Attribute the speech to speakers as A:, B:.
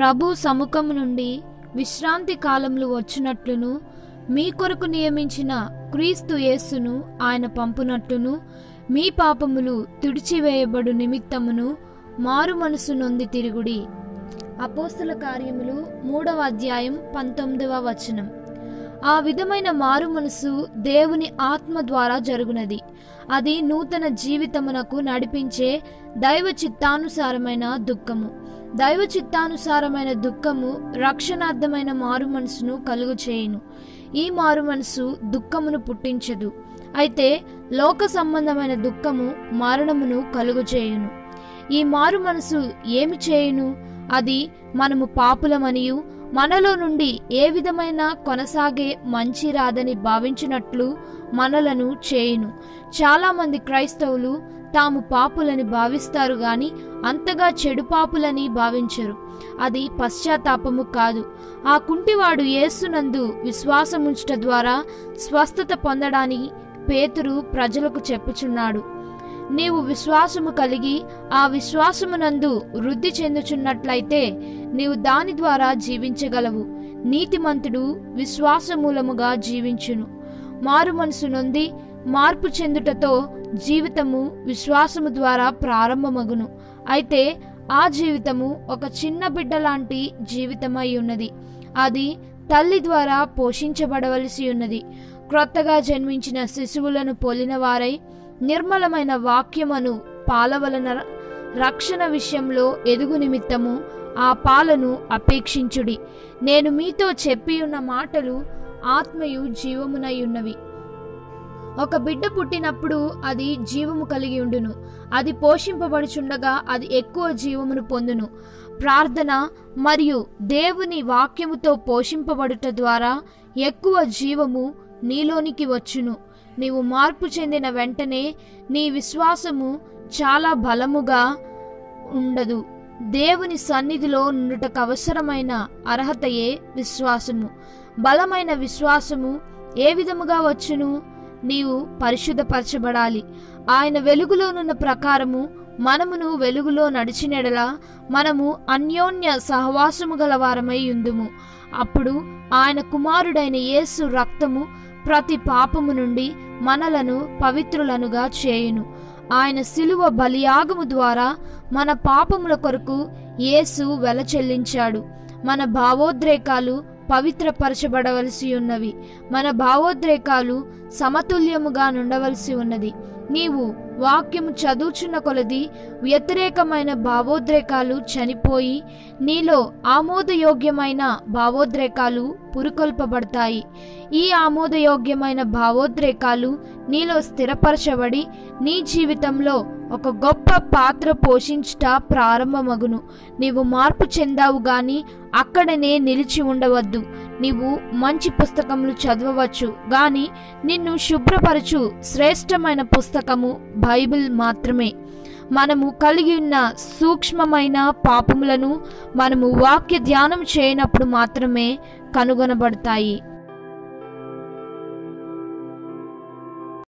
A: ప్రభు సముఖము నుండి విశ్రాంతి కాలములు వచ్చినట్లును మీ కొరకు నియమించిన క్రీస్తు యేస్సును ఆయన పంపునట్లును మీ పాపములు తుడిచివేయబడు నిమిత్తమును మారు మనసు నొంది తిరుగుడి అపోస్తుల కార్యములు మూడవ అధ్యాయం పంతొమ్మిదవ వచనం ఆ విధమైన మారు మనసు దేవుని ఆత్మ ద్వారా జరుగునది అది నూతన జీవితమునకు నడిపించే దైవ చిత్తానుసారమైన దుఃఖము దైవ చిత్తానుసారమైన దుఃఖము రక్షణార్థమైన మారు మనసును కలుగు చేయును ఈ మారు మనసు దుఃఖమును పుట్టించదు అయితే లోక సంబంధమైన దుఃఖము మరణమును కలుగు చేయును ఈ మారు మనసు ఏమి చేయును అది మనము పాపులమనియు మనలో నుండి ఏ విధమైన కొనసాగే మంచి రాదని భావించినట్లు మనలను చేయును చాలామంది క్రైస్తవులు తాము పాపులని భావిస్తారు గాని అంతగా చెడు పాపులని భావించరు అది పశ్చాత్తాపము కాదు ఆ కుంటివాడు యేసునందు విశ్వాసముంచుట ద్వారా స్వస్థత పొందడానికి పేతురు ప్రజలకు చెప్పుచున్నాడు నీవు విశ్వాసము కలిగి ఆ విశ్వాసమునందు వృద్ధి చెందుచున్నట్లయితే నీవు దాని ద్వారా జీవించగలవు నీతిమంతుడు విశ్వాసమూలముగా జీవించును మారు మనసు నొంది మార్పు చెందుటతో జీవితము విశ్వాసము ద్వారా ప్రారంభమగును అయితే ఆ జీవితము ఒక చిన్న బిడ్డ లాంటి జీవితమై ఉన్నది అది తల్లి ద్వారా పోషించబడవలసి ఉన్నది క్రొత్తగా జన్మించిన శిశువులను పోలిన వారై నిర్మలమైన వాక్యమును పాల వలన రక్షణ విషయంలో ఎదుగు నిమిత్తము ఆ పాలను అపేక్షించుడి నేను మీతో చెప్పి ఉన్న మాటలు ఆత్మయు జీవమునై ఉన్నవి ఒక బిడ్డ పుట్టినప్పుడు అది జీవము కలిగి ఉండును అది పోషింపబడుచుండగా అది ఎక్కువ జీవమును పొందును ప్రార్థన మరియు దేవుని వాక్యముతో పోషింపబడుట ద్వారా ఎక్కువ జీవము నీలోనికి వచ్చును నీవు మార్పు చెందిన వెంటనే నీ విశ్వాసము చాలా బలముగా ఉండదు దేవుని సన్నిధిలో నుండుటకు అవసరమైన అర్హతయే విశ్వాసము బలమైన విశ్వాసము ఏ విధముగా వచ్చును నీవు పరిశుద్ధపరచబడాలి ఆయన వెలుగులోనున్న ప్రకారము మనమును వెలుగులో నడిచినెడలా మనము అన్యోన్య సహవాసము గల వారమై ఉందుము అప్పుడు ఆయన కుమారుడైన యేసు రక్తము ప్రతి పాపము నుండి మనలను పవిత్రులనుగా చేయును ఆయన శిలువ బలియాగము ద్వారా మన పాపముల కొరకు యేసు వెల చెల్లించాడు మన భావోద్రేకాలు పవిత్రపరచబడవలసి ఉన్నవి మన భావోద్రేకాలు సమతుల్యముగా నుండవలసి ఉన్నది నీవు వాక్యము చదువుచున్న కొలది వ్యతిరేకమైన భావోద్రేకాలు చనిపోయి నీలో ఆమోదయోగ్యమైన భావోద్రేకాలు పురుకొల్పబడతాయి ఈ ఆమోదయోగ్యమైన భావోద్రేకాలు నీలో స్థిరపరచబడి నీ జీవితంలో ఒక గొప్ప పాత్ర పోషించుట ప్రారంభమగును నీవు మార్పు చెందావు గాని అక్కడనే నిలిచి ఉండవద్దు నీవు మంచి పుస్తకములు చదవవచ్చు గాని నిన్ను శుభ్రపరచు శ్రేష్టమైన పుస్తకము బైబిల్ మాత్రమే మనము కలిగి ఉన్న సూక్ష్మమైన పాపములను మనము వాక్య ధ్యానం చేయనప్పుడు మాత్రమే కనుగొనబడతాయి